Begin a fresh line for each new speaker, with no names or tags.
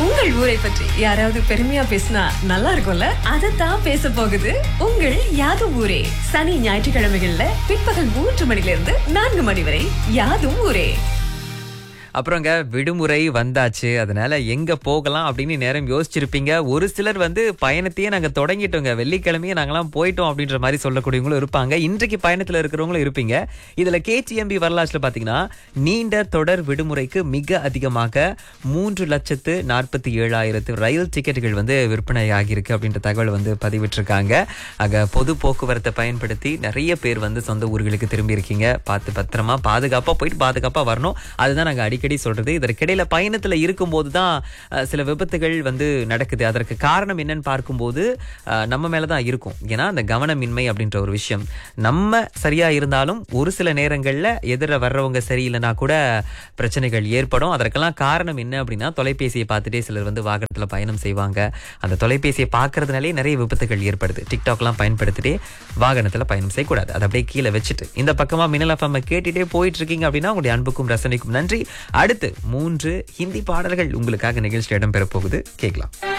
உங்கள் ஊரை பற்றி யாராவது பெருமையா பேசினா நல்லா இருக்கும்ல அதைத்தான் பேச போகுது உங்கள் யாதும் ஊரே சனி ஞாயிற்றுக்கிழமைகள்ல பிற்பகல் மூன்று மணில இருந்து நான்கு மணி வரை யாதும் ஊரே
அப்புறங்க விடுமுறை வந்தாச்சு அதனால எங்க போகலாம் அப்படின்னு நேரம் யோசிச்சிருப்பீங்க ஒரு சிலர் வந்து பயணத்தையே நாங்க தொடங்கிட்டோங்க வெள்ளிக்கிழமையே நாங்கெல்லாம் போயிட்டோம் அப்படின்ற மாதிரி சொல்லக்கூடியவங்களும் இருப்பாங்க இன்றைக்கு பயணத்துல இருக்கிறவங்களும் இருப்பீங்க இதுல கேச்சிஎம்பி வரலாற்றுல பாத்தீங்கன்னா நீண்ட தொடர் விடுமுறைக்கு மிக அதிகமாக மூன்று லட்சத்து நாற்பத்தி ஏழாயிரத்து ரயில் டிக்கெட்டுகள் வந்து விற்பனை ஆகியிருக்கு அப்படின்ற தகவல் வந்து பதிவிட்டிருக்காங்க ஆக பொது போக்குவரத்தை பயன்படுத்தி நிறைய பேர் வந்து சொந்த ஊர்களுக்கு திரும்பி இருக்கீங்க பார்த்து பத்திரமா பாதுகாப்பா போயிட்டு பாதுகாப்பா வரணும் அதுதான் நாங்க அடிக்கடி சொல்றது இதற்கிடையில பயணத்துல இருக்கும்போது தான் அஹ், சில விபத்துகள் வந்து நடக்குது அதற்கு காரணம் என்னன்னு பார்க்கும்போது அஹ், நம்ம மேலதான் இருக்கும் ஏன்னா அந்த கவனமின்மை அப்படின்ற ஒரு விஷயம் நம்ம சரியா இருந்தாலும் ஒரு சில நேரங்கள்ல எதிர வர்றவங்க சரியில்லைனா கூட பிரச்சனைகள் ஏற்படும் அதற்கெல்லாம் காரணம் என்ன அப்படின்னா தொலைபேசியை பார்த்துட்டே சிலர் வந்து வாகனத்துல பயணம் செய்வாங்க அந்த தொலைபேசியை பார்க்கறதுனாலே நிறைய விபத்துகள் ஏற்படுது டிக்டாக்லாம் பயன்படுத்திட்டே வாகனத்துல பயணம் செய்யக்கூடாது அதை அப்படியே கீழே வச்சுட்டு இந்த பக்கமா மின்னல் எஃப்எம் கேட்டுட்டே போயிட்டு இருக்கீங்க அப்படின்னா உங்களுடைய அன்புக்கும் ரசனைக்கும் நன்றி அடுத்து மூன்று ஹிந்தி பாடல்கள் உங்களுக்காக நிகழ்ச்சியில் இடம்பெற போகுது கேட்கலாம்